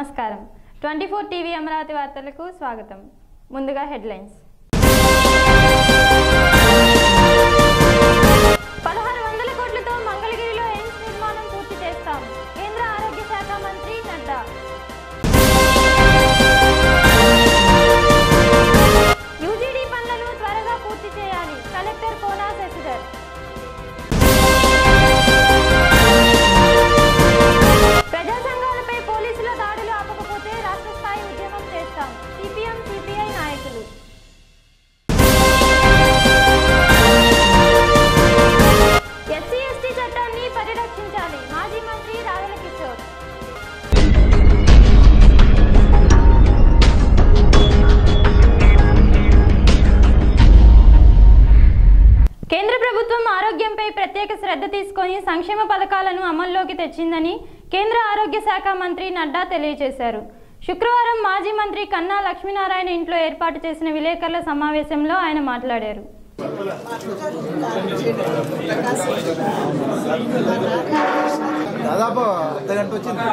నమస్కారం twenty four TV Amaravati వార్తలకు స్వాగతం ముందుగా హెడ్లైన్స్ పదహారు వందల కోట్లతో మంగళగిరిలో ఎయిమ్స్ నిర్మాణం పూర్తి చేస్తాం కేంద్ర ఆరోగ్య శాఖ మంత్రి నడ్డా యూజీడీ పనులను త్వరగా పూర్తి చేయాలి కలెక్టర్ కోనా శశిధర్ ప్రజా సంఘాలపై పోలీసుల దాడులు ఆపకపోతే రాష్ట్ర స్థాయి ఉద్యమం చేస్తాం సిపిఎం సిపిఐ నాయకులు ఎస్సీ ఎస్టీ చట్టాన్ని పరిరక్షించాలి మాజీ మంత్రి రావెల కిషోర్ కేంద్ర ప్రభుత్వం ఆరోగ్యంపై ప్రత్యేక శ్రద్ధ తీసుకొని సంక్షేమ పథకాలను అమల్లోకి తెచ్చిందని కేంద్ర ఆరోగ్య శాఖ మంత్రి నడ్డా తెలియజేశారు శుక్రవారం మాజీ మంత్రి కన్నా లక్ష్మీనారాయణ ఇంట్లో ఏర్పాటు చేసిన విలేకరుల సమావేశంలో ఆయన మాట్లాడారు దాదాపు అర్ధ గంట వచ్చింది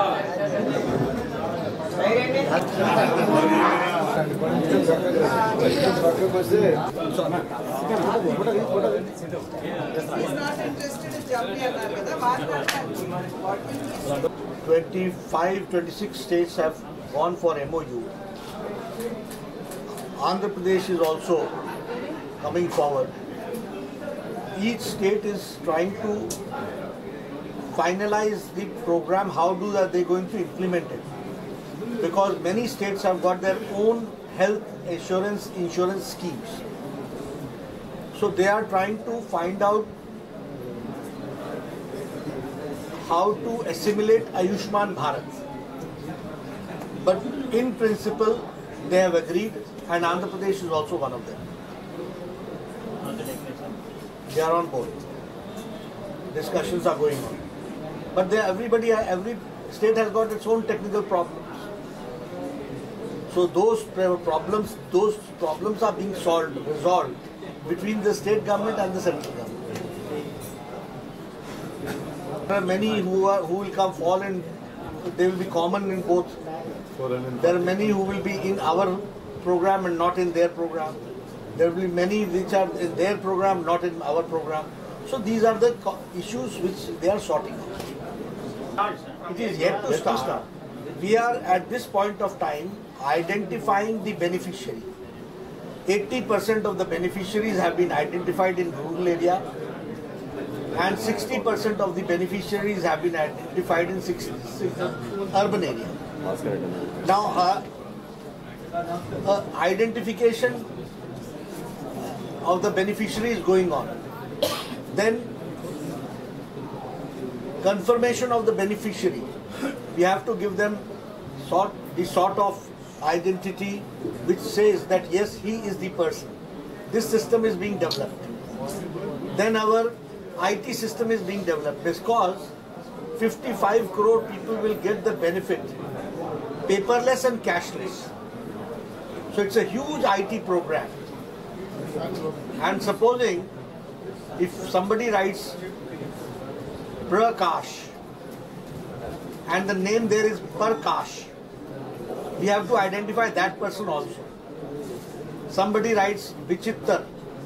Twenty-five, twenty-six states have gone for MOU. Andhra Pradesh is also coming forward. Each state is trying to finalize the program, how do are they going to implement it? Because many states have got their own health insurance insurance schemes. So they are trying to find out how to assimilate Ayushman Bharat. But in principle, they have agreed, and Andhra Pradesh is also one of them. They are on board. Discussions are going on. But they, everybody, every state has got its own technical problems. So those pro- problems, those problems are being solved, resolved between the state government and the central government. There are many who are who will come fall in. They will be common in both. There are many who will be in our program and not in their program. There will be many which are in their program, not in our program. So these are the co- issues which they are sorting out. It is yet to start. We are at this point of time identifying the beneficiary. 80% of the beneficiaries have been identified in rural area and 60% of the beneficiaries have been identified in six, six, urban area. Now, uh, uh, identification of the beneficiary is going on. Then, confirmation of the beneficiary. We have to give them sort the sort of identity which says that yes, he is the person. This system is being developed. Then our IT system is being developed because 55 crore people will get the benefit paperless and cashless. So it's a huge IT program. And supposing if somebody writes Prakash and the name there is Parkash, we have to identify that person also. Somebody writes Vichittar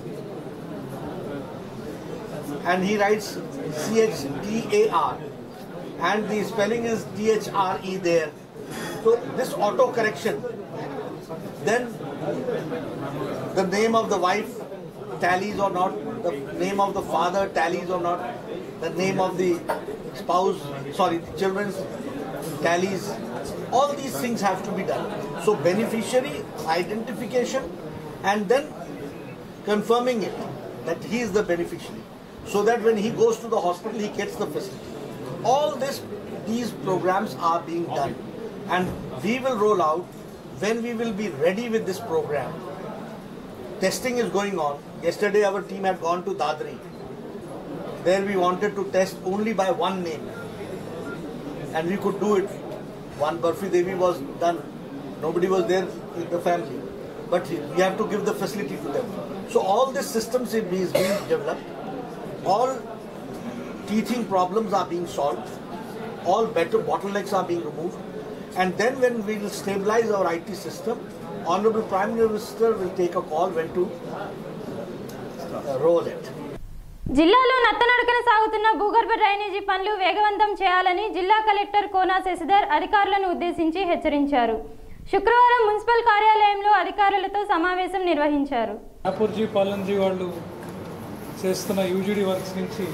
and he writes C H T A R and the spelling is T H R E there. So this auto correction, then the name of the wife tallies or not, the name of the father tallies or not, the name of the spouse, sorry, the children's tallies. All these things have to be done. So beneficiary identification and then confirming it that he is the beneficiary so that when he goes to the hospital he gets the facility. All this, these programs are being done and we will roll out when we will be ready with this program. Testing is going on. Yesterday our team had gone to Dadri. There we wanted to test only by one name and we could do it. One Burfi Devi was done. Nobody was there in the family. But we have to give the facility to them. So all these systems is being developed. All teaching problems are being solved. All better bottlenecks are being removed. And then when we will stabilize our IT system, Honorable Prime Minister will take a call when to uh, roll it. జిల్లాలో నత్తనడకన సాగుతున్న భూగర్భ drainage పనులు వేగవంతం చేయాలని జిల్లా collector Kona Shashidhar అధికారులను ఉద్దేశించి హెచ్చరించారు శుక్రవారం మున్సిపల్ కార్యాలయంలో అధికారులతో సమావేశం నిర్వహించారు నాపూర్జీ పాలన్జీ వాళ్ళు చేస్తున్న యూజీడీ వర్క్స్ నుంచి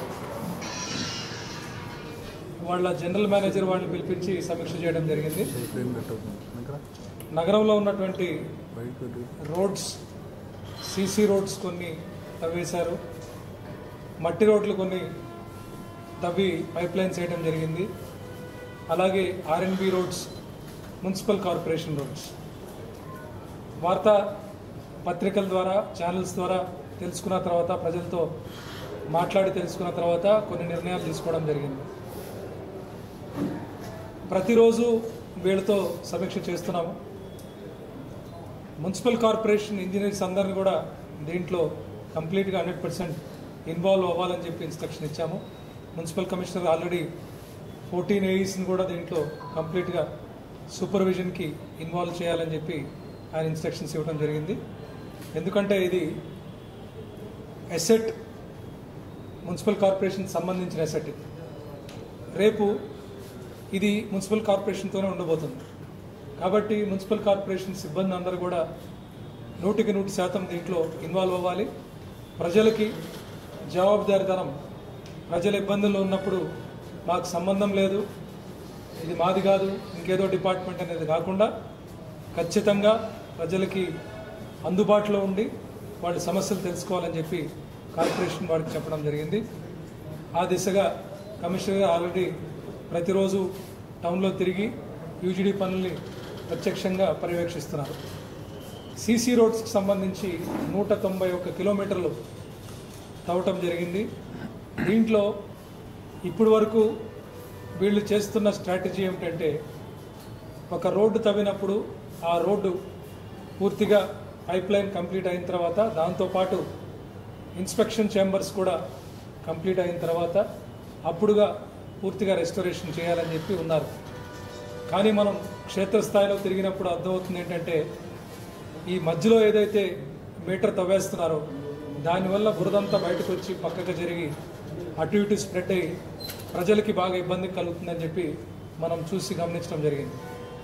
వాళ్ళ జనరల్ మేనేజర్ వాళ్ళని పిలిపించి సమీక్ష చేయడం జరిగింది నగరంలో ఉన్నటువంటి రోడ్స్ సీసీ రోడ్స్ కొన్ని తవ్వేశారు మట్టి రోడ్లు కొన్ని తవ్వి పైప్ లైన్స్ వేయడం జరిగింది అలాగే RNB roads municipal corporation roads వార్తా పత్రికల ద్వారా ఛానల్స్ ద్వారా తెలుసుకున్న తర్వాత ప్రజలతో మాట్లాడి తెలుసుకున్న తర్వాత కొన్ని నిర్ణయాలు తీసుకోవడం జరిగింది ప్రతిరోజు వీళ్ళతో సమీక్ష చేస్తున్నాము మున్సిపల్ కార్పొరేషన్ ఇంజనీర్స్ అందరిని కూడా దీంట్లో కంప్లీట్గా హండ్రెడ్ పర్సెంట్ ఇన్వాల్వ్ అవ్వాలని చెప్పి ఇన్స్ట్రక్షన్ ఇచ్చాము మున్సిపల్ కమిషనర్ ఆల్రెడీ ఫోర్టీన్ ఏఈస్ని కూడా దీంట్లో కంప్లీట్గా సూపర్విజన్కి ఇన్వాల్వ్ చేయాలని చెప్పి ఆయన ఇన్స్ట్రక్షన్స్ ఇవ్వడం జరిగింది ఎందుకంటే ఇది ఎసెట్ మున్సిపల్ కార్పొరేషన్ సంబంధించిన ఎసెట్ ఇది రేపు ఇది మున్సిపల్ కార్పొరేషన్తోనే ఉండబోతుంది కాబట్టి మున్సిపల్ కార్పొరేషన్ సిబ్బంది అందరూ కూడా నూటికి నూటి శాతం దీంట్లో ఇన్వాల్వ్ అవ్వాలి ప్రజలకి జవాబుదారితనం ప్రజల ఇబ్బందుల్లో ఉన్నప్పుడు మాకు సంబంధం లేదు ఇది మాది కాదు ఇంకేదో డిపార్ట్మెంట్ అనేది కాకుండా ఖచ్చితంగా ప్రజలకి అందుబాటులో ఉండి వాళ్ళ సమస్యలు తెలుసుకోవాలని చెప్పి కార్పొరేషన్ వారికి చెప్పడం జరిగింది ఆ దిశగా కమిషనర్ గారు ఆల్రెడీ ప్రతిరోజు టౌన్లో తిరిగి యూజీడీ పనుల్ని ప్రత్యక్షంగా పర్యవేక్షిస్తున్నారు సీసీ రోడ్స్కి సంబంధించి నూట తొంభై ఒక్క కిలోమీటర్లు తవ్వటం జరిగింది దీంట్లో ఇప్పటి వరకు వీళ్ళు చేస్తున్న స్ట్రాటజీ ఏమిటంటే ఒక రోడ్డు తవ్వినప్పుడు ఆ రోడ్డు పూర్తిగా పైప్ లైన్ కంప్లీట్ అయిన తర్వాత దాంతోపాటు ఇన్స్పెక్షన్ చేంబర్స్ కూడా కంప్లీట్ అయిన తర్వాత అప్పుడుగా పూర్తిగా రెస్టోరేషన్ చేయాలని చెప్పి ఉన్నారు కానీ మనం క్షేత్రస్థాయిలో తిరిగినప్పుడు అర్థమవుతుంది ఏంటంటే ఈ మధ్యలో ఏదైతే మీటర్ తవ్వేస్తున్నారో దానివల్ల బురదంతా బయటకు వచ్చి పక్కకు జరిగి అటు ఇటు స్ప్రెడ్ అయ్యి ప్రజలకి బాగా ఇబ్బంది కలుగుతుందని చెప్పి మనం చూసి గమనించడం జరిగింది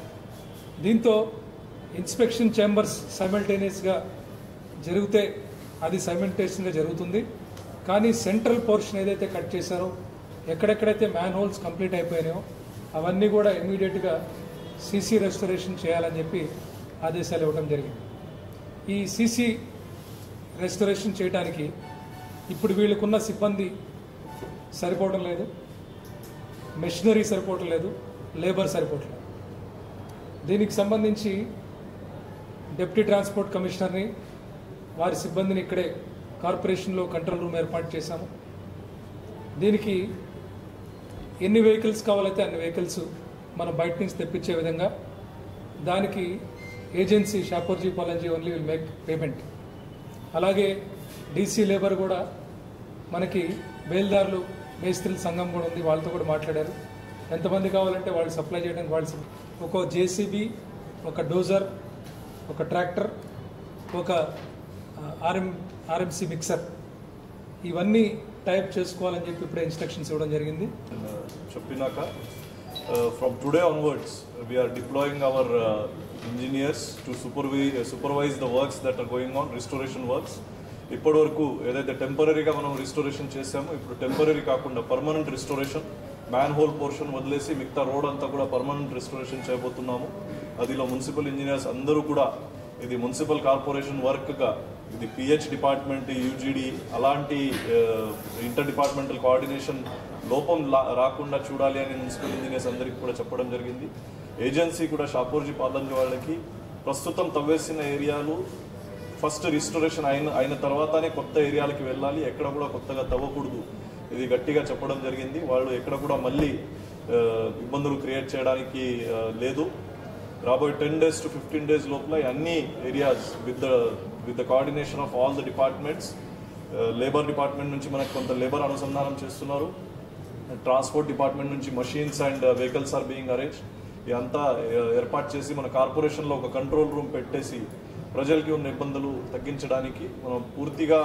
దీంతో ఇన్స్పెక్షన్ చేంబర్స్ సైమల్టేనియస్గా జరిగితే అది సైమల్టేనియస్గా జరుగుతుంది కానీ సెంట్రల్ పోర్షన్ ఏదైతే కట్ చేశారో ఎక్కడెక్కడైతే మ్యాన్ హోల్స్ కంప్లీట్ అయిపోయినాయో అవన్నీ కూడా ఇమీడియట్గా సీసీ రెస్టరేషన్ చేయాలని చెప్పి ఆదేశాలు ఇవ్వడం జరిగింది ఈ సీసీ రెస్టరేషన్ చేయడానికి ఇప్పుడు వీళ్ళకున్న సిబ్బంది సరిపోవడం లేదు మెషినరీ సరిపోవటం లేదు లేబర్ సరిపోవట్లేదు దీనికి సంబంధించి డిప్యూటీ ట్రాన్స్పోర్ట్ కమిషనర్ని వారి సిబ్బందిని ఇక్కడే కార్పొరేషన్లో కంట్రోల్ రూమ్ ఏర్పాటు చేశాము దీనికి ఎన్ని వెహికల్స్ కావాలైతే అన్ని వెహికల్స్ మనం బయట నుంచి తెప్పించే విధంగా దానికి agency Shapoorji Pallonji only will make payment అలాగే డీసీ లేబర్ కూడా మనకి బేల్దారులు మేస్త్రీల సంఘం కూడా ఉంది వాళ్ళతో కూడా మాట్లాడారు ఎంతమంది కావాలంటే వాళ్ళు సప్లై చేయడానికి వాళ్ళు సప్- ఒక జేసీబీ ఒక డోజర్ ఒక ట్రాక్టర్ ఒక ఆర్ఎం ఆర్ఎంసీ మిక్సర్ ఇవన్నీ టైప్ చేసుకోవాలని చెప్పి ఇప్పుడే ఇన్స్ట్రక్షన్స్ ఇవ్వడం జరిగింది చెప్పినాక from today onwards we are deploying our engineers to సూపర్వై supervise the works that are going on restoration works ఇప్పటి వరకు ఏదైతే టెంపరీగా మనం రిస్టోరేషన్ చేసామో ఇప్పుడు టెంపరీ కాకుండా permanent restoration manhole portion వదిలేసి మిగతా రోడ్ అంతా కూడా పర్మనెంట్ రిస్టోరేషన్ చేయబోతున్నాము అదిలో మున్సిపల్ ఇంజనీర్స్ అందరూ కూడా ఇది మున్సిపల్ కార్పొరేషన్ వర్క్గా ఇది పిహెచ్ డిపార్ట్మెంట్ యూజీడీ అలాంటి ఇంటర్ డిపార్ట్మెంటల్ కోఆర్డినేషన్ లోపం లా- రాకుండా చూడాలి అని మున్సిపల్ ఇంజనీర్స్ అందరికీ కూడా చెప్పడం జరిగింది ఏజెన్సీ కూడా షాపూర్జీ పాలంజీ వాళ్ళకి ప్రస్తుతం తవ్వేసిన ఏరియాలు ఫస్ట్ రిస్టోరేషన్ అయిన అయిన తర్వాతనే కొత్త ఏరియాలకి వెళ్ళాలి ఎక్కడ కూడా కొత్తగా తవ్వకూడదు ఇది గట్టిగా చెప్పడం జరిగింది వాళ్ళు ఎక్కడ కూడా మళ్ళీ ఆ, ఇబ్బందులు క్రియేట్ చేయడానికి ఆ, లేదు రాబోయే ten days to fifteen days లోపల ఈ అన్ని areas with the with the coordination of all the departments labour department నుంచి మనకు కొంత లేబర్ అనుసంధానం చేస్తున్నారు ట్రాన్స్పోర్ట్ డిపార్ట్మెంట్ నుంచి machines and vehicles are being arrange ఇదంతా ఏ- ఏర్పాటు చేసి మన కార్పొరేషన్లో ఒక కంట్రోల్ రూమ్ పెట్టేసి ప్రజలకి ఉన్న ఇబ్బందులు తగ్గించడానికి మనం పూర్తిగా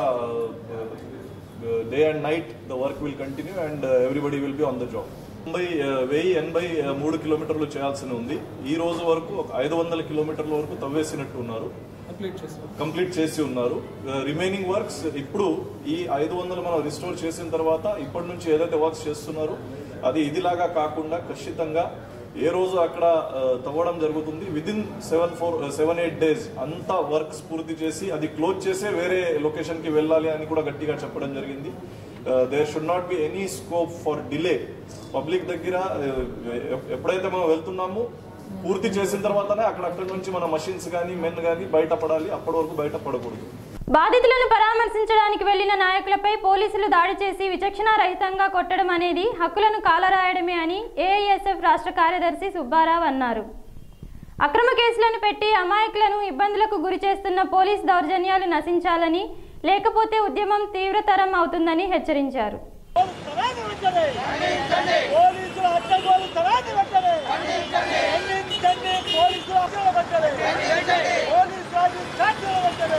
day and night the work will continue and everybody will be on the job తొంభై ఆ, వెయ్యి ఎనభై ఆ, మూడు కిలోమీటర్లు చేయాల్సి ఉంది ఈ రోజు వరకు ఒక ఐదు వందల కిలోమీటర్ల వరకు తవ్వేసినట్టు ఉన్నారు కంప్లీట్ చేస్తాం కంప్లీట్ చేసి ఉన్నారు రిమైనింగ్ వర్క్స్ ఇప్పుడు ఈ ఐదు వందలు మనం రిస్టోర్ చేసిన తర్వాత ఇప్పటి నుంచి ఏదైతే వర్క్స్ చేస్తున్నారో అది ఇదిలాగా కాకుండా ఖచ్చితంగా ఏ రోజు అక్కడ ఆ, తవ్వడం జరుగుతుంది within seven four seven eight days అంతా వర్క్స్ పూర్తి చేసి అది క్లోజ్ చేసే వేరే లొకేషన్ కి వెళ్ళాలి అని కూడా గట్టిగా చెప్పడం జరిగింది there should not be any scope for delay public దగ్గర uh, ఎప్- ఎప్పుడైతే మనం వెళ్తున్నామో పూర్తి చేసిన తర్వాతనే అక్కడ అక్కడి నుంచి మన మషిన్స్ కానీ మెన్ కానీ బయటపడాలి అప్పటి వరకు బయట పడకూడదు బాధితులను పరామర్శించడానికి వెళ్లిన నాయకులపై పోలీసులు దాడి చేసి విచక్షణ రహితంగా కొట్టడం అనేది హక్కులను కాలరాయడమే అని ఏఐఎస్ఎఫ్ రాష్ట్ర కార్యదర్శి సుబ్బారావు అన్నారు అక్రమ కేసులను పెట్టి అమాయకులను ఇబ్బందులకు గురి చేస్తున్న పోలీస్ దౌర్జన్యాలు నశించాలని లేకపోతే ఉద్యమం తీవ్రతరం అవుతుందని హెచ్చరించారు తరాది వెంటనే పోలీసుల అడ్డగోలు తరాది వెంటనే ఖండించండి పోలీసుల అడ్డగోలు వెంటనే పోలీసు రాజు సాక్షుల వెంటనే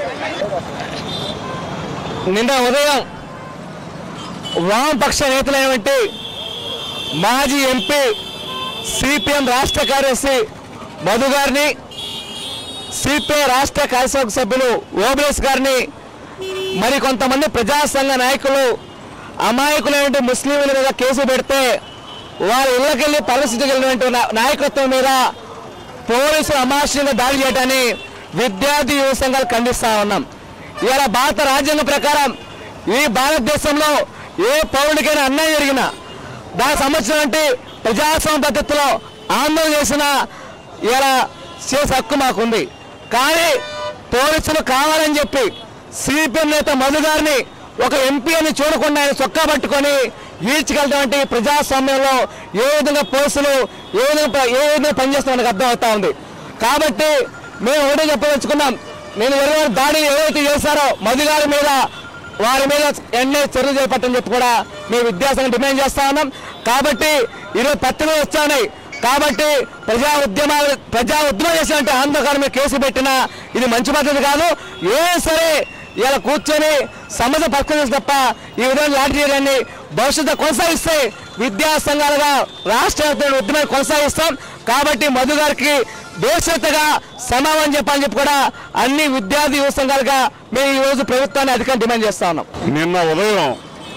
నిన్న ఉదయం వామపక్ష నేతలైనటువంటి మాజీ ఎంపీ సిపిఎం రాష్ట్ర కార్యదర్శి మధు గారిని సిపిఐ రాష్ట్ర కార్యవర్గ సభ్యులు ఓబిఎస్ గారిని మరి కొంతమంది ప్రజా సంఘ నాయకులు అమాయకులైన ముస్లింల మీద కేసు పెడితే వారి ఇళ్ళకెళ్ళి పరిస్థితికి నా- నాయకత్వం మీద పోలీసులు అమానుషంగా దాడి చేయడాన్ని విద్యార్థి యువ సంఘాలు ఖండిస్తా ఉన్నాం ఇలా భారత రాజ్యాంగం ప్రకారం ఈ భారతదేశంలో ఏ పౌరుడికైనా అన్యాయం జరిగినా దానికి సంబంధించినటువంటి ప్రజాస్వామ్య పద్ధతిలో ఆందోళన చేసిన ఇలా చేసే హక్కు మాకుంది కానీ పోలీసులు కావాలని చెప్పి సిపిఎం నేత మధు గారిని ఒక ఎంపీ అని చూడకుండా ఆయన చొక్కా పట్టుకొని ఈడ్చుకెళ్ళటువంటి ప్రజాస్వామ్యంలో ఏ విధంగా పోలీసులు ఏ విధంగా ప- ఏ విధంగా పనిచేస్తున్నా మనకు అర్థం అవుతా ఉంది కాబట్టి మేము ఒకటే చెప్పదలుచుకున్నాం నేను ఎవరైనా దాడి ఏవైతే చేశారో మధు గారి మీద వారి మీద ఎన్నే చర్యలు చేపట్టని చెప్పి కూడా మేము విద్యాసంఘం డిమాండ్ చేస్తా ఉన్నాం కాబట్టి ఈరోజు పత్రికలు వచ్చాయి కాబట్టి ప్రజా ఉద్యమాలు ప్రజా ఉద్యమం చేసినట్టు ఆందోళన మీద కేసు పెట్టినా ఇది మంచి పద్ధతి కాదు ఏ సరే ఇలా కూర్చొని సమస్య పరిష్కరించడం తప్ప ఈ విధంగా లాంటి చేయడాన్ని భవిష్యత్తు కొనసాగిస్తే విద్యా సంఘాలుగా రాష్ట్ర వ్యాప్తంగా ఉద్యమాన్ని కొనసాగిస్తాం కాబట్టి మధు గారికి భవిష్యత్తుగా సమాధానం చెప్పాలని చెప్పి కూడా అన్ని విద్యార్థి యువ సంఘాలుగా మేము ఈ రోజు ప్రభుత్వాన్ని అధికంగా డిమాండ్ చేస్తా ఉన్నాం నిన్న ఉదయం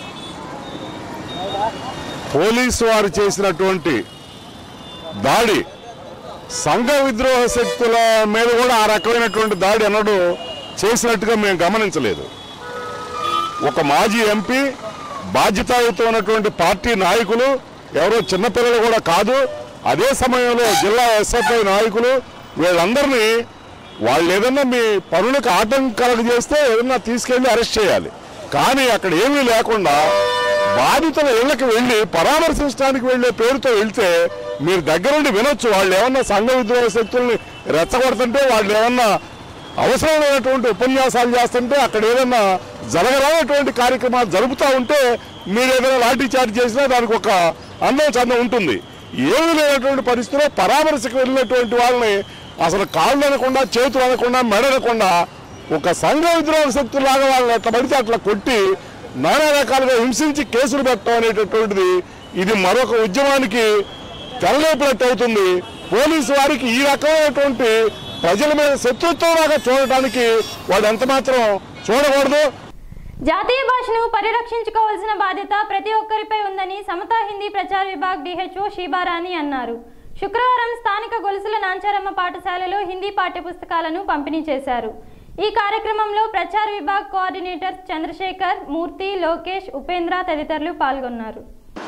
పోలీసు వారు చేసినటువంటి దాడి సంఘ విద్రోహ శక్తుల మీద కూడా ఆ రకమైనటువంటి దాడి అన్నడు చేసినట్టుగా మేము గమనించలేదు ఒక మాజీ ఎంపీ బాధ్యతాయుత ఉన్నటువంటి పార్టీ నాయకులు ఎవరో చిన్నపిల్లలు కూడా కాదు అదే సమయంలో జిల్లా ఎస్ఎఫ్ఐ నాయకులు వీళ్ళందరినీ వాళ్ళు ఏదన్నా మీ పనులకు ఆటంకాలు చేస్తే ఏదన్నా తీసుకెళ్లి అరెస్ట్ చేయాలి కానీ అక్కడ ఏమీ లేకుండా బాధితుల ఇళ్ళకి వెళ్ళి పరామర్శించడానికి వెళ్ళే పేరుతో వెళ్తే మీరు దగ్గరుండి వినొచ్చు వాళ్ళు ఏమన్నా సంఘ విద్రోహ శక్తుల్ని రెచ్చగొడుతుంటే వాళ్ళు ఏమన్నా అవసరమైనటువంటి ఉపన్యాసాలు చేస్తుంటే అక్కడ ఏదన్నా జరగరానటువంటి కార్యక్రమాలు జరుపుతూ ఉంటే మీరు ఏదైనా లాఠీ చార్జ్ చేసినా దానికి ఒక అందం చందం ఉంటుంది ఏమీ లేనటువంటి పరిస్థితిలో పరామర్శకు వెళ్ళినటువంటి వాళ్ళని అసలు కాళ్ళు అనకుండా చేతులు అనకుండా మెడ అనకుండా ఒక సంఘ విద్రోహ శక్తులాగా వాళ్ళని ఎట్లా పడితే అట్లా కొట్టి నానా రకాలుగా హింసించి కేసులు పెట్టడం అనేటటువంటిది ఇది మరొక ఉద్యమానికి తెరలేపినట్టు అవుతుంది పోలీసు వారికి ఈ రకమైనటువంటి ప్రజల మీద శత్రుత్వంలాగా చూడటానికి వాడు ఎంత మాత్రం చూడకూడదు జాతీయ భాషను పరిరక్షించుకోవాల్సిన బాధ్యత ప్రతి ఒక్కరిపై ఉందని సమతా హిందీ ప్రచార విభాగ్ డిహెచ్ఓ షీబారాణి అన్నారు శుక్రవారం స్థానిక గొలుసుల నాంచారమ్మ పాఠశాలలో హిందీ పాఠ్యపుస్తకాలను పంపిణీ చేశారు ఈ కార్యక్రమంలో ప్రచార విభాగ్ కోఆర్డినేటర్ చంద్రశేఖర్ మూర్తి లోకేష్ ఉపేంద్ర తదితరులు పాల్గొన్నారు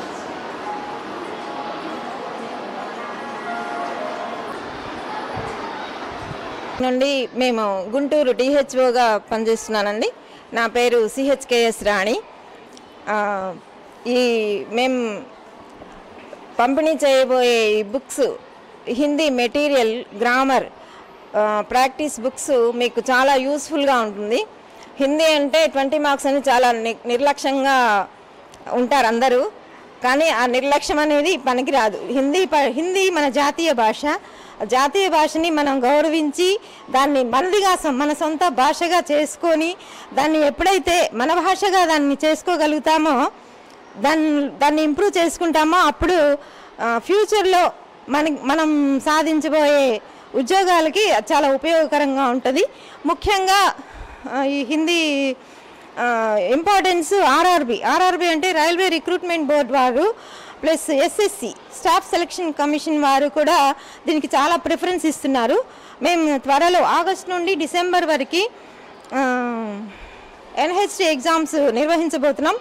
నుండి మేము గుంటూరు డిహెచ్ఓగా పనిచేస్తున్నానండి నా పేరు సిహెచ్కేఎస్ రాణి ఆ, ఈ మేము పంపిణీ చేయబోయే ఈ బుక్స్ హిందీ మెటీరియల్ గ్రామర్ ఆ, ప్రాక్టీస్ బుక్స్ మీకు చాలా యూస్ఫుల్గా ఉంటుంది హిందీ అంటే ట్వంటీ మార్క్స్ అని చాలా ని- నిర్లక్ష్యంగా ఉంటారు అందరూ కానీ ఆ నిర్లక్ష్యం అనేది పనికిరాదు హిందీ ప- హిందీ మన జాతీయ భాష జాతీయ భాషని మనం గౌరవించి దాన్ని మనదిగా సొ- మన సొంత భాషగా చేసుకొని దాన్ని ఎప్పుడైతే మన భాషగా దాన్ని చేసుకోగలుగుతామో దాన్ని దాన్ని ఇంప్రూవ్ చేసుకుంటామో అప్పుడు ఆ, ఫ్యూచర్లో మన మనం సాధించబోయే ఉద్యోగాలకి చాలా ఉపయోగకరంగా ఉంటుంది ముఖ్యంగా ఆ, ఈ హిందీ ఇంపార్టెన్స్ ఆర్ఆర్బి ఆర్ఆర్బి అంటే రైల్వే రిక్రూట్మెంట్ బోర్డ్ వారు plus SSC staff selection commission వారు కూడా దీనికి చాలా ప్రిఫరెన్స్ ఇస్తున్నారు మేము త్వరలో ఆగస్ట్ నుండి డిసెంబర్ వరకు ఎన్హెచ్డి ఎగ్జామ్స్ నిర్వహించబోతున్నాం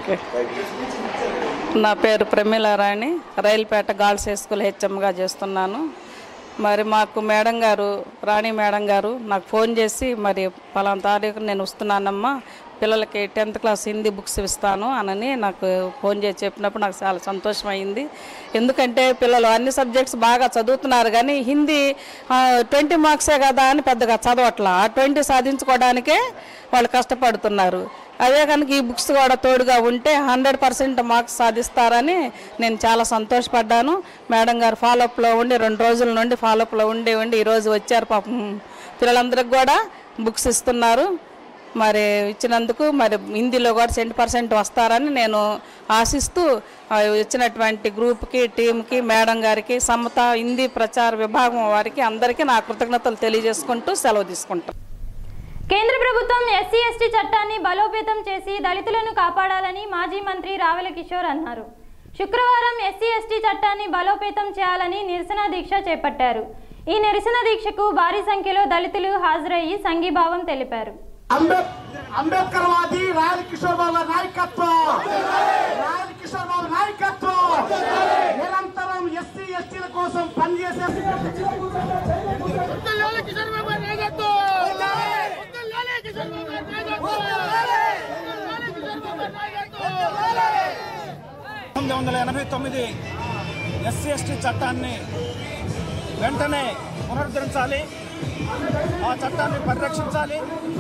నా పేరు Pramila Rani Railpeta girls high school హెచ్ఎంగా చేస్తున్నాను మరి మాకు మేడం గారు రాణి మేడం గారు నాకు ఫోన్ చేసి మరి పలానా తారీఖు నేను వస్తున్నానమ్మా పిల్లలకి టెన్త్ క్లాస్ హిందీ బుక్స్ ఇస్తాను అనని నాకు ఫోన్ చేసి చెప్పినప్పుడు నాకు చాలా సంతోషమైంది ఎందుకంటే పిల్లలు అన్ని సబ్జెక్ట్స్ బాగా చదువుతున్నారు కానీ హిందీ ట్వంటీ మార్క్సే కదా అని పెద్దగా చదవట్లా ఆ ట్వంటీ సాధించుకోవడానికే వాళ్ళు కష్టపడుతున్నారు అదే కనుక ఈ బుక్స్ కూడా తోడుగా ఉంటే హండ్రెడ్ పర్సెంట్ మార్క్స్ సాధిస్తారని నేను చాలా సంతోషపడ్డాను మేడం గారు ఫాలోఅప్లో ఉండి రెండు రోజుల నుండి ఫాలోఅప్లో ఉండి ఉండి ఈరోజు వచ్చారు పాపం పిల్లలందరికి కూడా బుక్స్ ఇస్తున్నారు మరి ఇచ్చినందుకు మరి హిందీలో కూడా సెంట్ పర్సెంట్ వస్తారని నేను ఆశిస్తూ ఆ, ఇచ్చినటువంటి గ్రూప్కి టీంకి మేడం గారికి సమత హిందీ ప్రచార విభాగం వారికి అందరికీ నా కృతజ్ఞతలు తెలియజేసుకుంటూ సెలవు తీసుకుంటాను కేంద్ర ప్రభుత్వం ఎస్సీ ఎస్టీ చట్టాన్ని బలోపేతం చేసి దళితులను కాపాడాలని మాజీ మంత్రి రావెల కిషోర్ అన్నారు శుక్రవారం ఎస్సీ ఎస్టీ చట్టాన్ని బలోపేతం చేయాలని నిరసన దీక్ష చేపట్టారు ఈ నిరసన దీక్షకు భారీ సంఖ్యలో దళితులు హాజరయ్యి సంఘీభావం తెలిపారు అంబేద్ అంబేద్కర్ వాది రాయల్ కిషోర్ బాబు గారి నాయకత్వం రాయల్ కిషోర్ బాబు నాయకత్వం నిరంతరం ఎస్సీ ఎస్టీల కోసం పనిచేసే తొమ్మిది వందల ఎనభై తొమ్మిది ఎస్సీ ఎస్టీ చట్టాన్ని వెంటనే పునరుద్ధరించాలి ఆ చట్టాన్ని పరిరక్షించాలి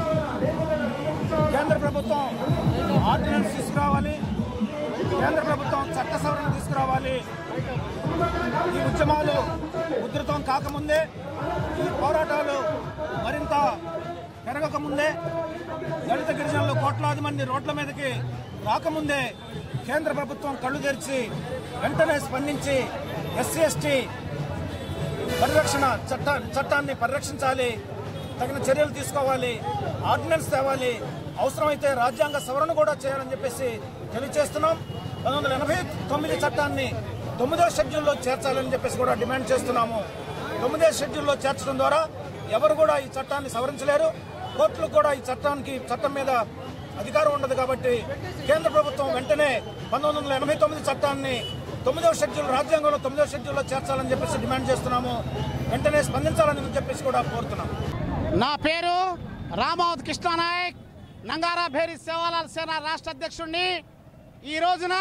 కేంద్ర ప్రభుత్వం ఆర్డినెన్స్ తీసుకురావాలి కేంద్ర ప్రభుత్వం చట్ట సవరణ తీసుకురావాలి ఈ ఉద్యమాలు ఉధృతం కాకముందే ఈ పోరాటాలు మరింత పెరగకముందే దళిత గిరిజనులు కోట్లాది మంది రోడ్ల మీదకి రాకముందే కేంద్ర ప్రభుత్వం కళ్ళు తెరిచి వెంటనే స్పందించి ఎస్సీ ఎస్టీ పరిరక్షణ చట్ట చట్టాన్ని పరిరక్షించాలి తగిన చర్యలు తీసుకోవాలి ఆర్డినెన్స్ తేవాలి అవసరమైతే రాజ్యాంగ సవరణ కూడా చేయాలని చెప్పేసి తెలియజేస్తున్నాం పంతొమ్మిది వందల ఎనభై తొమ్మిది చట్టాన్ని తొమ్మిదో షెడ్యూల్లో చేర్చాలని చెప్పేసి కూడా డిమాండ్ చేస్తున్నాము తొమ్మిదో షెడ్యూల్లో చేర్చడం ద్వారా ఎవరు కూడా ఈ చట్టాన్ని సవరించలేరు కోర్టులు కూడా ఈ చట్టానికి చట్టం మీద అధికారం ఉండదు కాబట్టి కేంద్ర ప్రభుత్వం వెంటనే పంతొమ్మిది వందల ఎనభై తొమ్మిది చట్టాన్ని తొమ్మిదవ షెడ్యూల్ రాజ్యాంగంలో తొమ్మిదవ షెడ్యూల్లో చేర్చాలని చెప్పేసి డిమాండ్ చేస్తున్నాము వెంటనే స్పందించాలని చెప్పేసి కూడా కోరుతున్నాం నా పేరు రామావత్ కృష్ణానాయక్ నంగారా భేరి సేవాలాల్ సేన రాష్ట్ర అధ్యక్షుడిని ఈ రోజున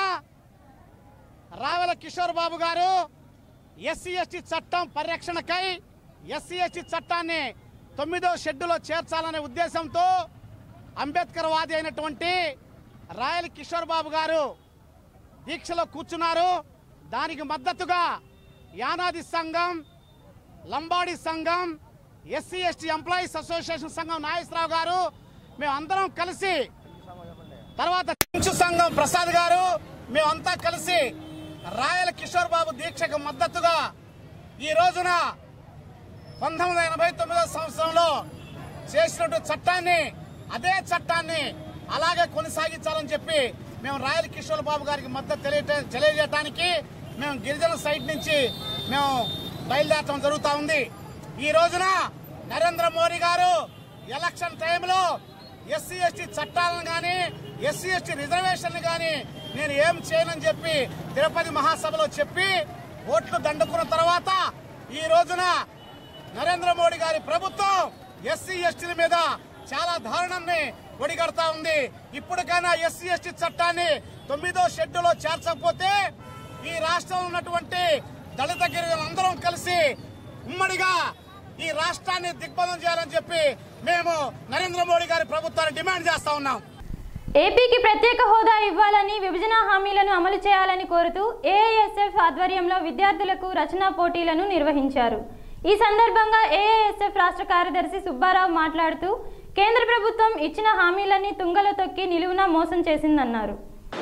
రావెల కిషోర్ బాబు గారు ఎస్సీ ఎస్టీ చట్టం పరిరక్షణకై ఎస్సీ ఎస్టీ చట్టాన్ని తొమ్మిదో షెడ్యూల్లో చేర్చాలనే ఉద్దేశంతో అంబేద్కర్ వాది అయినటువంటి రాయల్ కిషోర్ బాబు గారు దీక్షలో కూర్చున్నారు దానికి మద్దతుగా యానాది సంఘం లంబాడి సంఘం ఎస్సీ ఎస్టీ ఎంప్లాయీస్ అసోసియేషన్ సంఘం నాగేశ్వరరావు గారు మేము అందరం కలిసి తర్వాత చెంచు సంఘం ప్రసాద్ గారు మేమంతా కలిసి రాయల కిషోర్ బాబు దీక్షకు మద్దతుగా ఈ రోజున పంతొమ్మిది వందల ఎనభై తొమ్మిదో సంవత్సరంలో చేసినట్టు చట్టాన్ని అదే చట్టాన్ని అలాగే కొనసాగించాలని చెప్పి మేము రాయల కిషోర్ బాబు గారికి మద్దతు తెలియ తెలియజేయడానికి మేము గిరిజన సైడ్ నుంచి మేము బయలుదేరటం జరుగుతూ ఉంది ఈ రోజున నరేంద్ర మోడీ గారు ఎలక్షన్ టైంలో ఎస్సీ ఎస్టీ చట్టాలను కానీ ఎస్సీ ఎస్టీ రిజర్వేషన్లు కానీ నేను ఏం చేయనని చెప్పి తిరుపతి మహాసభలో చెప్పి ఓట్లు దండుకున్న తర్వాత ఈ రోజున నరేంద్ర మోడీ గారి ప్రభుత్వం ఎస్సీ ఎస్టీల మీద చాలా దారుణాన్ని ఒడిగడతా ఉంది ఇప్పటికైనా ఎస్సీ ఎస్టీ చట్టాన్ని తొమ్మిదో షెడ్యూల్లో చేర్చకపోతే ఈ రాష్ట్రంలో ఉన్నటువంటి దళిత గిరిజనులందరం కలిసి ఉమ్మడిగా ఈ రాష్ట్రాన్ని దిగ్బంధం చేయాలని చెప్పి మేము నరేంద్ర మోడీ గారి ప్రభుత్వాన్ని డిమాండ్ చేస్తా ఉన్నాం ఏపీకి ప్రత్యేక హోదా ఇవ్వాలని విభజన హామీలను అమలు చేయాలని కోరుతూ ఏఐఎస్ఎఫ్ ఆధ్వర్యంలో విద్యార్థులకు రచనా పోటీలను నిర్వహించారు ఈ సందర్భంగా ఏఐఎస్ఎఫ్ రాష్ట్ర కార్యదర్శి సుబ్బారావు మాట్లాడుతూ కేంద్ర ప్రభుత్వం ఇచ్చిన హామీలన్నీ తుంగలో తొక్కి నిలువున మోసం చేసిందన్నారు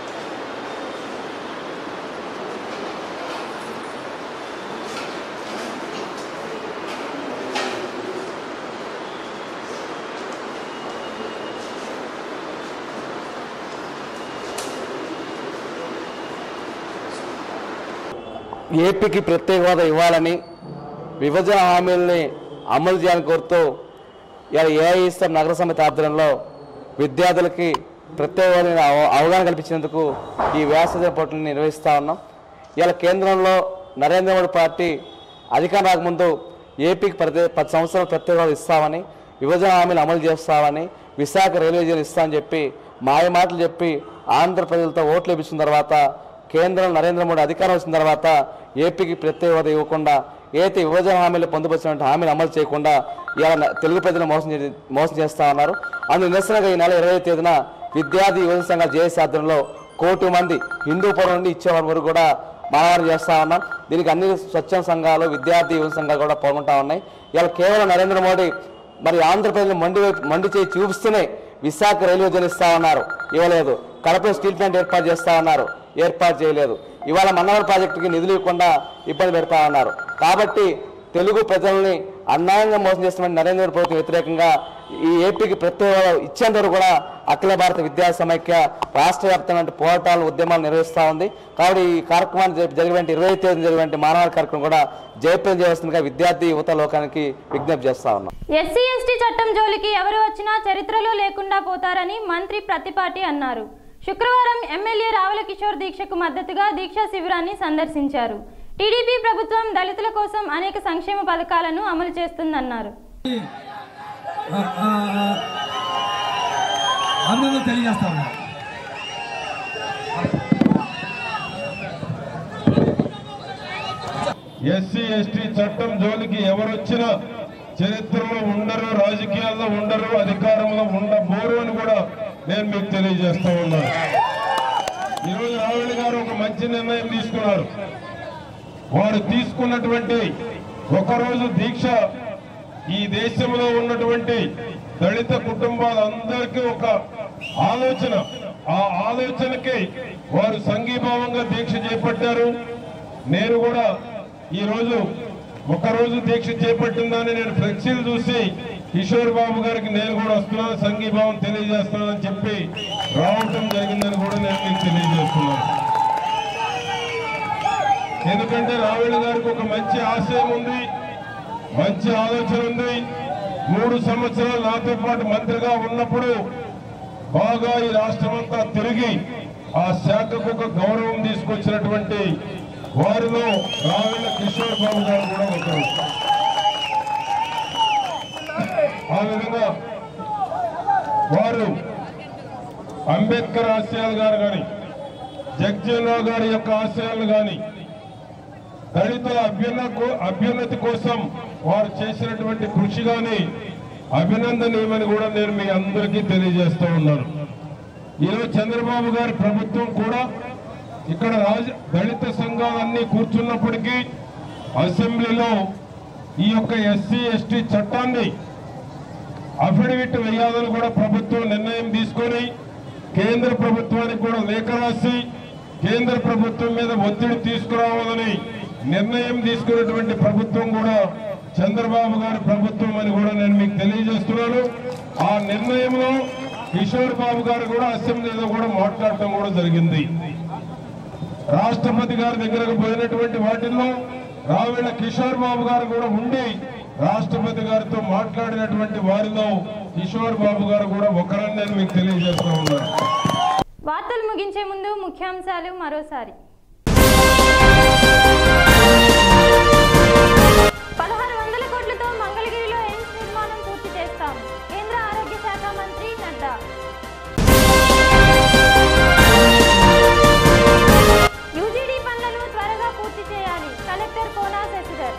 ఏపీకి ప్రత్యేక హోదా ఇవ్వాలని విభజన హామీలని అమలు చేయాలని కోరుతూ ఇలా ఏఐఎస్ఎం నగర సమితి ఆధ్వర్యంలో విద్యార్థులకి ప్రత్యేక హోదా మీద అవ- అవగాహన కల్పించేందుకు ఈ వ్యాస పోటీని నిర్వహిస్తూ ఉన్నాం ఇలా కేంద్రంలో నరేంద్ర మోడీ పార్టీ అధికారం రాకముందు ఏపీకి ప్రతి పది సంవత్సరాలు ప్రత్యేక హోదా ఇస్తామని విభజన హామీలు అమలు చేస్తామని విశాఖ రైల్వే జోన్ ఇస్తామని చెప్పి మాయ మాటలు చెప్పి ఆంధ్ర ప్రజలతో ఓట్లు ఇప్పించిన తర్వాత కేంద్రం నరేంద్ర మోడీ అధికారం వచ్చిన తర్వాత ఏపీకి ప్రత్యేక హోదా ఇవ్వకుండా ఏదైతే విభజన హామీలు పొందుపరిచినటువంటి హామీలు అమలు చేయకుండా ఇలా న- తెలుగు ప్రజలు మోసం చే- మోసం చేస్తా ఉన్నారు అందుకు నిరసనగా ఈ నెల ఇరవై తేదీన విద్యార్థి యువజన సంఘాల జేఏసీ ఆధ్వర్యంలో కోటి మంది హిందూపురం నుండి ఇచ్చేవారి వరకు కూడా మానవారం చేస్తా ఉన్నాం దీనికి అన్ని స్వచ్ఛంద సంఘాలు విద్యార్థి యువజన సంఘాలు కూడా పాల్గొంటా ఉన్నాయి ఇలా కేవలం నరేంద్ర మోడీ మరి ఆంధ్రప్రదేశ్ మండి వైపు మండి చేయి చూపిస్తూనే విశాఖ రైల్వే జోన్ ఇస్తా ఉన్నారు ఇవ్వలేదు కడప స్టీల్ ప్లాంట్ ఏర్పాటు చేస్తా ఉన్నారు ఏర్పాటు చేయలేదు ఇవాళ మన్నవరం ప్రాజెక్టుకి నిధులు ఇవ్వకుండా ఇబ్బంది పెడతా ఉన్నారు కాబట్టి తెలుగు ప్రజల్ని అన్యాయంగా మోసం చేస్తున్న నరేంద్ర మోడీ ప్రభుత్వం వ్యతిరేకంగా ఈ ఏపీకి ప్రత్యేక హోదా ఇచ్చేంత వరకు కూడా అఖిల భారత విద్యా సమైక్య రాష్ట్ర వ్యాప్తంగా పోరాటాలు ఉద్యమాలు నిర్వహిస్తూ ఉంది కాబట్టి ఈ కార్యక్రమాన్ని జరి- జరిగినటువంటి ఇరవై తేదీ జరిగినటువంటి మానవ కార్యక్రమం కూడా జయప్రదం చేయవలసిందిగా విద్యార్థి యువత లోకానికి విజ్ఞప్తి చేస్తా ఉన్నాం ఎస్సీ ఎస్టీ చట్టం జోలికి ఎవరు వచ్చినా చరిత్రలో లేకుండా పోతారని మంత్రి ప్రతిపాటి అన్నారు శుక్రవారం ఎమ్మెల్యే రావుల కిషోర్ దీక్షకు మద్దతుగా దీక్షా శిబిరాన్ని సందర్శించారు టీడీపీ ప్రభుత్వం దళితుల కోసం అనేక సంక్షేమ పథకాలను అమలు చేస్తుందన్నారు అభినందనలు తెలియజేస్తా ఉన్నాను ఎస్సీ ఎస్టీ చట్టం జోలికి ఎవరొచ్చినా చరిత్రలో ఉండరు రాజకీయాల్లో ఉండరు అధికారంలో ఉండబోరు అని కూడా నేను మీకు తెలియజేస్తా ఉన్నాను ఈరోజు రావుడి గారు ఒక మంచి నిర్ణయం తీసుకున్నారు వారు తీసుకున్నటువంటి ఒకరోజు దీక్ష ఈ దేశంలో ఉన్నటువంటి దళిత కుటుంబాలందరికీ ఒక ఆలోచన ఆ ఆలోచనకి వారు సంఘీభావంగా దీక్ష చేపట్టారు నేను కూడా ఈ రోజు ఒకరోజు దీక్ష చేపట్టిందని నేను ఫ్లెక్సీలు చూసి కిషోర్ బాబు గారికి నేను కూడా వస్తున్నాను సంఘీభావం తెలియజేస్తున్నానని చెప్పి రావటం జరిగిందని కూడా నేను మీకు తెలియజేస్తున్నాను ఎందుకంటే రావేణ గారికి ఒక మంచి ఆశయం ఉంది మంచి ఆలోచన ఉంది మూడు సంవత్సరాలు నాతో పాటు మంత్రిగా ఉన్నప్పుడు బాగా ఈ రాష్ట్రమంతా తిరిగి ఆ శాఖకు ఒక గౌరవం తీసుకొచ్చినటువంటి వారిలో రావేణ కిషోర్ బాబు గారు కూడా ఒకరు ఆ విధంగా వారు అంబేద్కర్ ఆశయాలు గారు కానీ జగ్జీవన్ గారి యొక్క ఆశయాలు కానీ దళితుల అభ్యున్న అభ్యున్నతి కోసం వారు చేసినటువంటి కృషి కానీ అభినందనీయమని కూడా నేను మీ అందరికీ తెలియజేస్తూ ఉన్నాను ఈరోజు చంద్రబాబు గారి ప్రభుత్వం కూడా ఇక్కడ రాజ దళిత సంఘాలన్నీ కూర్చున్నప్పటికీ అసెంబ్లీలో ఈ యొక్క ఎస్సీ ఎస్టీ చట్టాన్ని అఫిడవిట్ వేయాలని కూడా ప్రభుత్వం నిర్ణయం తీసుకొని కేంద్ర ప్రభుత్వానికి కూడా లేఖ రాసి కేంద్ర ప్రభుత్వం మీద ఒత్తిడి తీసుకురావాలని నిర్ణయం తీసుకున్నటువంటి ప్రభుత్వం కూడా చంద్రబాబు గారి ప్రభుత్వం అని కూడా నేను మీకు తెలియజేస్తున్నాను ఆ నిర్ణయంలో కిషోర్ బాబు గారు కూడా అసెంబ్లీలో కూడా మాట్లాడటం కూడా జరిగింది రాష్ట్రపతి గారి దగ్గరకు పోయినటువంటి వాటిల్లో రావేణ కిషోర్ బాబు గారు కూడా ఉండి రాష్ట్రపతి గారితో మాట్లాడినటువంటి వారిలో కిషోర్ బాబు గారు కూడా ఒకరని నేను మీకు తెలియజేస్తూ ఉన్నాను వార్తలు ముగించే ముందు ముఖ్యాంశాలు మరోసారి పదహారు వందల కోట్లతో మంగళగిరిలో ఎయిమ్స్ నిర్మాణం పూర్తి చేస్తాం కేంద్ర ఆరోగ్య శాఖ మంత్రి నడ్డా యూజీడీ పనులను త్వరగా పూర్తి చేయాలి కలెక్టర్ కోనా శశిధర్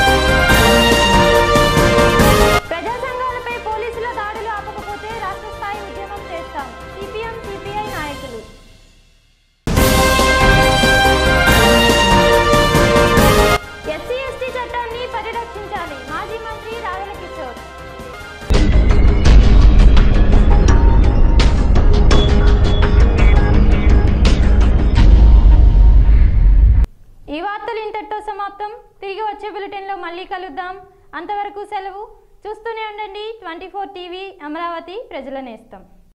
ప్రజా సంఘాలపై పోలీసుల దాడులు ఆపకపోతే రాష్ట్ర స్థాయి మళ్ళీ కలుద్దాం అంతవరకు సెలవు చూస్తూనే ఉండండి ట్వంటీ ఫోర్ టీవీ అమరావతి ప్రజల నేస్తం